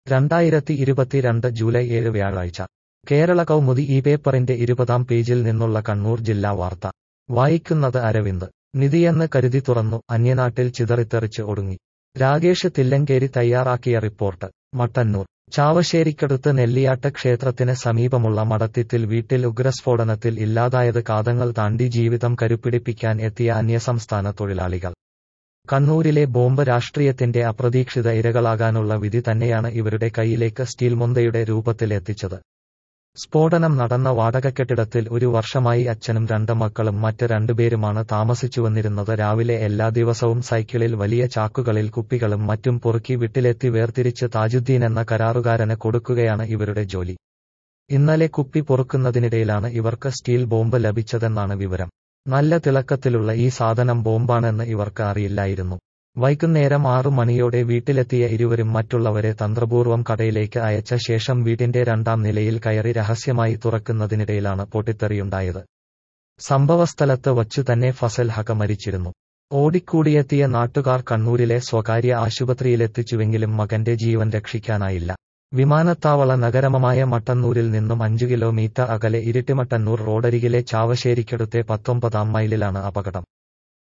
രണ്ടായിരത്തി ഇരുപത്തിരണ്ട് ജൂലൈ ഏഴ് വ്യാഴാഴ്ച കേരള കൗമുദി ഈ പേപ്പറിന്റെ ഇരുപതാം പേജിൽ നിന്നുള്ള കണ്ണൂർ ജില്ലാ വാർത്ത വായിക്കുന്നത് അരവിന്ദ് നിധിയെന്ന് കരുതി തുറന്നു അന്യനാട്ടിൽ ചിതറിത്തെറിച്ച് ഒടുങ്ങി രാകേഷ് തില്ലങ്കേരി തയ്യാറാക്കിയ റിപ്പോർട്ട് മട്ടന്നൂർ ചാവശ്ശേരിക്കടുത്ത് നെല്ലിയാട്ട് ക്ഷേത്രത്തിന് സമീപമുള്ള മടത്തിത്തിൽ വീട്ടിൽ ഉഗ്രസ്ഫോടനത്തിൽ ഇല്ലാതായത് കാതങ്ങൾ താണ്ടി ജീവിതം കരുപ്പിടിപ്പിക്കാൻ എത്തിയ അന്യസംസ്ഥാന തൊഴിലാളികൾ കണ്ണൂരിലെ ബോംബ് രാഷ്ട്രീയത്തിന്റെ അപ്രതീക്ഷിത ഇരകളാകാനുള്ള വിധി തന്നെയാണ് ഇവരുടെ കയ്യിലേക്ക് സ്റ്റീൽ മുന്തയുടെ രൂപത്തിൽ എത്തിച്ചത് സ്ഫോടനം നടന്ന വാടകക്കെട്ടിടത്തിൽ ഒരു വർഷമായി അച്ഛനും രണ്ട് മക്കളും മറ്റ് രണ്ടുപേരുമാണ് താമസിച്ചുവന്നിരുന്നത് രാവിലെ എല്ലാ ദിവസവും സൈക്കിളിൽ വലിയ ചാക്കുകളിൽ കുപ്പികളും മറ്റും പൊറുക്കി വിട്ടിലെത്തി വേർതിരിച്ച് താജുദ്ദീൻ എന്ന കരാറുകാരന് കൊടുക്കുകയാണ് ഇവരുടെ ജോലി ഇന്നലെ കുപ്പി പൊറുക്കുന്നതിനിടയിലാണ് ഇവർക്ക് സ്റ്റീൽ ബോംബ് ലഭിച്ചതെന്നാണ് വിവരം നല്ല തിളക്കത്തിലുള്ള ഈ സാധനം ബോംബാണെന്ന് ഇവർക്ക് അറിയില്ലായിരുന്നു വൈകുന്നേരം ആറു മണിയോടെ വീട്ടിലെത്തിയ ഇരുവരും മറ്റുള്ളവരെ തന്ത്രപൂർവ്വം കടയിലേക്ക് അയച്ച ശേഷം വീടിന്റെ രണ്ടാം നിലയിൽ കയറി രഹസ്യമായി തുറക്കുന്നതിനിടയിലാണ് പൊട്ടിത്തെറിയുണ്ടായത് സംഭവസ്ഥലത്ത് വച്ചു തന്നെ ഫസൽ ഹക മരിച്ചിരുന്നു ഓടിക്കൂടിയെത്തിയ നാട്ടുകാർ കണ്ണൂരിലെ സ്വകാര്യ ആശുപത്രിയിലെത്തിച്ചുവെങ്കിലും മകന്റെ ജീവൻ രക്ഷിക്കാനായില്ല വിമാനത്താവള നഗരമമായ മട്ടന്നൂരിൽ നിന്നും അഞ്ചു കിലോമീറ്റർ അകലെ ഇരിട്ടിമട്ടന്നൂർ റോഡരികിലെ ചാവശ്ശേരിക്കടുത്തെ പത്തൊമ്പതാം മൈലിലാണ് അപകടം